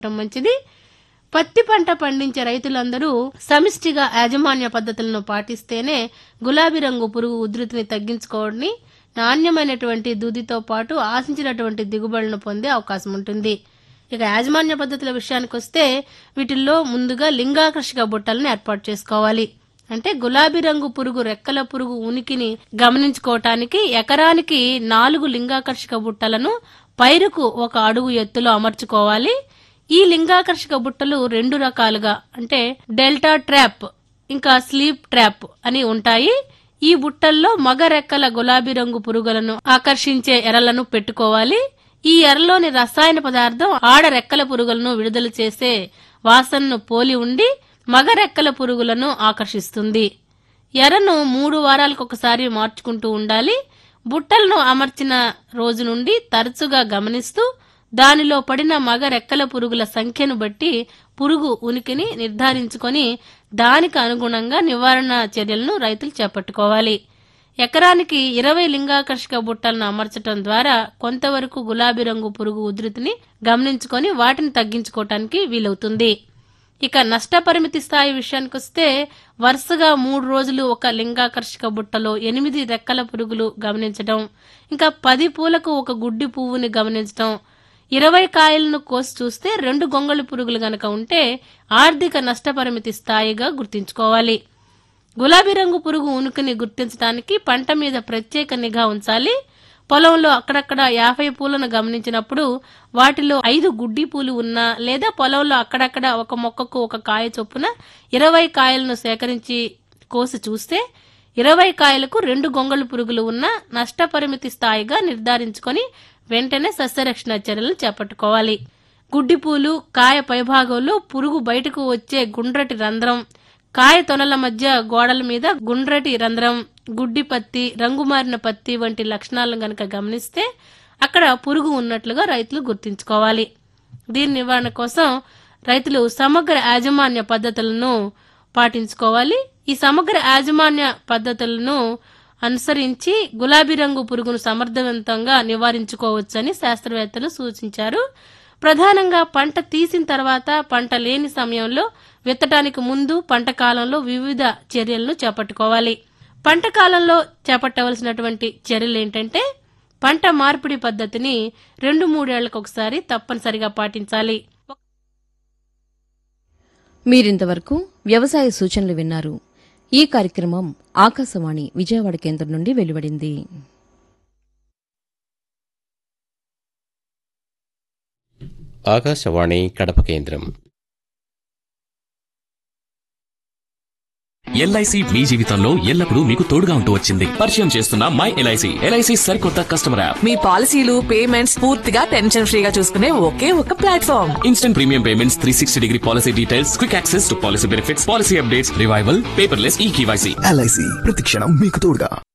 ఉండటం మంచిది పత్తి పంట పండించే రైతులందరూ సమిష్టిగా యాజమాన్య పద్ధతులను పాటిస్తేనే గులాబీ రంగు పురుగు ఉధృతిని తగ్గించుకోవడాన్ని నాణ్యమైనటువంటి దూదితో పాటు ఆశించినటువంటి దిగుబడులను పొందే అవకాశం ఉంటుంది ఇక యాజమాన్య పద్ధతుల విషయానికి వస్తే వీటిల్లో ముందుగా లింగాకర్షక బుట్టలను ఏర్పాటు చేసుకోవాలి అంటే గులాబీ రంగు పురుగు రెక్కల పురుగు ఉనికిని గమనించుకోవటానికి ఎకరానికి నాలుగు లింగాకర్షక బుట్టలను పైరుకు ఒక అడుగు ఎత్తులో అమర్చుకోవాలి ఈ లింగాకర్షక బుట్టలు రెండు రకాలుగా అంటే డెల్టా ట్రాప్ ఇంకా స్లీప్ ట్రాప్ అని ఉంటాయి ఈ బుట్టల్లో మగ రెక్కల గులాబీ రంగు పురుగులను ఆకర్షించే ఎరలను పెట్టుకోవాలి ఈ ఎరలోని రసాయన పదార్థం ఆడ రెక్కల పురుగులను విడుదల చేసే వాసనను పోలి ఉండి మగ రెక్కల పురుగులను ఆకర్షిస్తుంది ఎరను మూడు వారాలకు ఒకసారి మార్చుకుంటూ ఉండాలి బుట్టలను అమర్చిన రోజు నుండి తరచుగా గమనిస్తూ దానిలో పడిన మగ రెక్కల పురుగుల సంఖ్యను బట్టి పురుగు ఉనికిని నిర్ధారించుకొని దానికి అనుగుణంగా నివారణ చర్యలను రైతులు చేపట్టుకోవాలి ఎకరానికి ఇరవై లింగాకర్షక బుట్టలను అమర్చటం ద్వారా కొంతవరకు గులాబీ రంగు పురుగు ఉధృతిని గమనించుకొని వాటిని తగ్గించుకోవటానికి వీలవుతుంది ఇక నష్టపరిమితి స్థాయి విషయానికి వస్తే వరుసగా మూడు రోజులు ఒక లింగాకర్షక బుట్టలో ఎనిమిది రెక్కల పురుగులు గమనించడం ఇంకా పది పూలకు ఒక గుడ్డి పువ్వుని గమనించడం ఇరవై కాయలను కోసి చూస్తే రెండు గొంగళి పురుగులు గనక ఉంటే ఆర్థిక నష్టపరిమితి స్థాయిగా గుర్తించుకోవాలి గులాబీ రంగు పురుగు ఉనికిని గుర్తించడానికి పంట మీద ప్రత్యేక నిఘా ఉంచాలి పొలంలో అక్కడక్కడ యాభై పూలను గమనించినప్పుడు వాటిలో ఐదు గుడ్డి పూలు ఉన్నా లేదా పొలంలో అక్కడక్కడ ఒక మొక్కకు ఒక కాయ చొప్పున ఇరవై కాయలను సేకరించి కోసి చూస్తే ఇరవై కాయలకు రెండు గొంగళి పురుగులు ఉన్న నష్టపరిమితి స్థాయిగా నిర్ధారించుకొని వెంటనే సస్యరక్షణ చర్యలను చేపట్టుకోవాలి గుడ్డి పూలు కాయ పైభాగంలో పురుగు బయటకు వచ్చే గుండ్రటి రంధ్రం కాయ తొనల మధ్య గోడల మీద గుండ్రటి రంధ్రం గుడ్డి పత్తి రంగు మారిన పత్తి వంటి లక్షణాలను గనక గమనిస్తే అక్కడ పురుగు ఉన్నట్లుగా రైతులు గుర్తించుకోవాలి దీని నివారణ కోసం రైతులు సమగ్ర యాజమాన్య పద్ధతులను పాటించుకోవాలి ఈ సమగ్ర యాజమాన్య పద్ధతులను అనుసరించి గులాబీ రంగు పురుగును సమర్థవంతంగా నివారించుకోవచ్చని శాస్త్రవేత్తలు సూచించారు ప్రధానంగా పంట తీసిన తర్వాత పంట లేని సమయంలో విత్తడానికి ముందు పంట కాలంలో వివిధ చర్యలను చేపట్టుకోవాలి పంట కాలంలో చేపట్టవలసినటువంటి చర్యలు ఏంటంటే పంట మార్పిడి పద్ధతిని రెండు మూడేళ్లకు ఒకసారి తప్పనిసరిగా పాటించాలి మీరింతవరకు వ్యవసాయ సూచనలు విన్నారు ఈ కార్యక్రమం ఆకాశవాణి విజయవాడ కేంద్రం నుండి వెలువడింది ఆకాశవాణి కడప కేంద్రం ఎల్ఐసి మీ జీవితంలో ఎల్లప్పుడూ మీకు తోడుగా ఉంటూ వచ్చింది పరిచయం చేస్తున్న మై ఎల్ఐసి ఎల్ఐసి సరికొత్త కస్టమర్ యాప్ మీ పాలసీలు పేమెంట్స్ పూర్తిగా టెన్షన్ ఫ్రీగా చూసుకునే ఒకే ఒక platform instant premium payments three sixty degree policy details quick access to policy benefits policy updates revival paperless e KYC LIC ప్రతిక్షణం మీకు తోడుగా